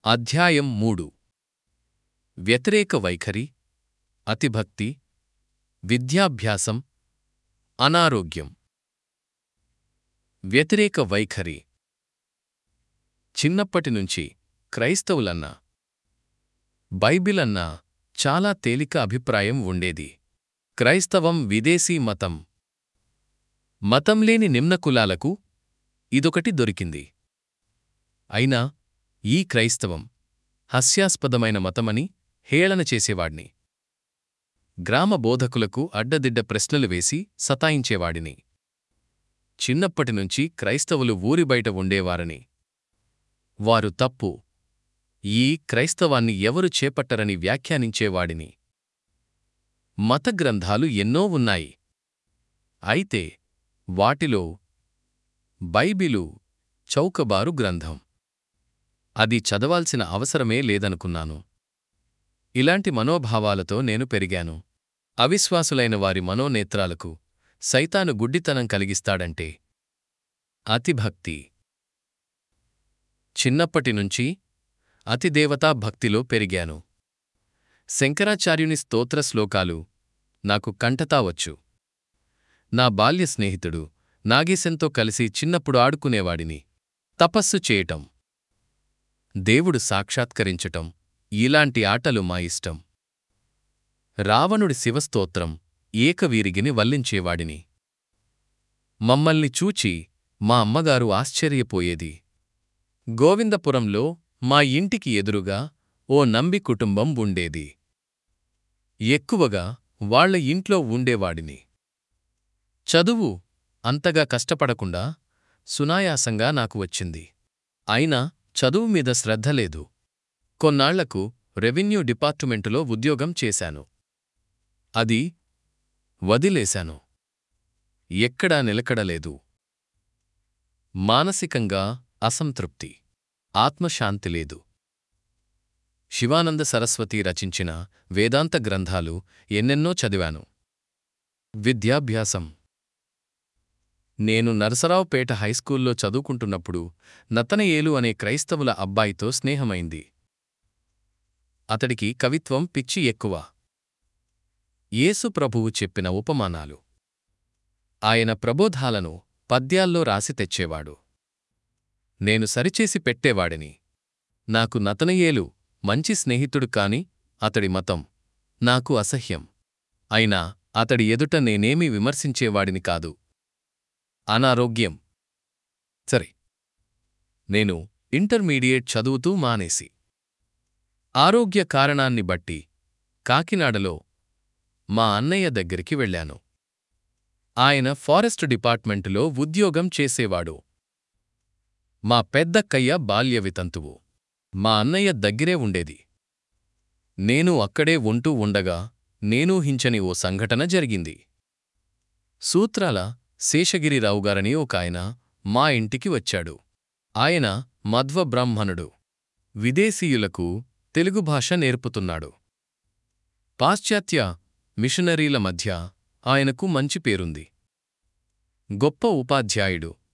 అధ్యాయం మూడు వ్యతిరేక వైఖరి అతిభక్తి విద్యాభ్యాసం అనారోగ్యం వ్యతిరేక వైఖరి చిన్నప్పటినుంచి క్రైస్తవులన్నా బైబిలన్నా చాలా తేలిక అభిప్రాయం ఉండేది క్రైస్తవం విదేశీ మతం మతం లేని నిమ్న కులాలకు ఇదొకటి దొరికింది అయినా ఈ క్రైస్తవం హాస్యాస్పదమైన మతమని హేళన చేసేవాడ్ని గ్రామ బోధకులకు అడ్డదిడ్డ ప్రశ్నలు వేసి సతాయించేవాడిని చిన్నప్పటినుంచి క్రైస్తవులు ఊరి బయట ఉండేవారని వారు తప్పు ఈ క్రైస్తవాన్ని ఎవరు చేపట్టరని వ్యాఖ్యానించేవాడిని మత గ్రంథాలు ఎన్నో ఉన్నాయి అయితే వాటిలో బైబిలు చౌకబారు గ్రంథం అది చదవాల్సిన అవసరమే లేదనుకున్నాను ఇలాంటి మనోభావాలతో నేను పెరిగాను అవిశ్వాసులైన వారి మనోనేత్రాలకు సైతాను గుడ్డితనం కలిగిస్తాడంటే అతిభక్తి చిన్నప్పటినుంచి అతిదేవతా భక్తిలో పెరిగాను శంకరాచార్యుని స్తోత్ర శ్లోకాలు నాకు కంఠతా వచ్చు నా బాల్య స్నేహితుడు నాగేశంతో కలిసి చిన్నప్పుడు ఆడుకునేవాడిని తపస్సు చేయటం దేవుడు సాక్షాత్కరించటం ఇలాంటి ఆటలు మా ఇష్టం రావణుడి శివస్తోత్రం ఏకవీరిగిని వల్లించేవాడిని మమ్మల్ని చూచి మా అమ్మగారు ఆశ్చర్యపోయేది గోవిందపురంలో మా ఇంటికి ఎదురుగా ఓ నంబి కుటుంబం ఉండేది ఎక్కువగా వాళ్ల ఇంట్లో ఉండేవాడిని చదువు అంతగా కష్టపడకుండా సునాయాసంగా నాకు వచ్చింది అయినా చదువు మీద శ్రద్ధ లేదు కొన్నాళ్లకు రెవెన్యూ డిపార్టుమెంటులో ఉద్యోగం చేశాను అది వదిలేశాను ఎక్కడా నిలకడలేదు మానసికంగా అసంతృప్తి ఆత్మశాంతి లేదు శివానంద సరస్వతి రచించిన వేదాంత గ్రంథాలు ఎన్నెన్నో చదివాను విద్యాభ్యాసం నేను నరసరావుపేట హైస్కూల్లో చదువుకుంటున్నప్పుడు నతనయేలు అనే క్రైస్తవుల అబ్బాయితో స్నేహమైంది అతడికి కవిత్వం పిచ్చి ఎక్కువ యేసు ప్రభువు చెప్పిన ఉపమానాలు ఆయన ప్రబోధాలను పద్యాల్లో రాసి తెచ్చేవాడు నేను సరిచేసి పెట్టేవాడిని నాకు నతనయేలు మంచి స్నేహితుడు కాని అతడి మతం నాకు అసహ్యం అయినా అతడి ఎదుట నేనేమీ విమర్శించేవాడిని కాదు అనారోగ్యం సరే నేను ఇంటర్మీడియట్ చదువుతూ మానేసి ఆరోగ్య కారణాన్ని బట్టి కాకినాడలో మా అన్నయ్య దగ్గరికి వెళ్ళాను ఆయన ఫారెస్ట్ డిపార్ట్మెంటులో ఉద్యోగం చేసేవాడు మా పెద్దక్కయ్య బాల్య వితంతువు మా అన్నయ్య దగ్గరే ఉండేది నేను అక్కడే ఉంటూ ఉండగా నేనూహించని ఓ సంఘటన జరిగింది సూత్రాల శేషగిరిరావుగారని ఒక ఆయన మా ఇంటికి వచ్చాడు ఆయన మధ్వ బ్రాహ్మణుడు విదేశీయులకు తెలుగు భాష నేర్పుతున్నాడు పాశ్చాత్య మిషనరీల మధ్య ఆయనకు మంచి పేరుంది గొప్ప ఉపాధ్యాయుడు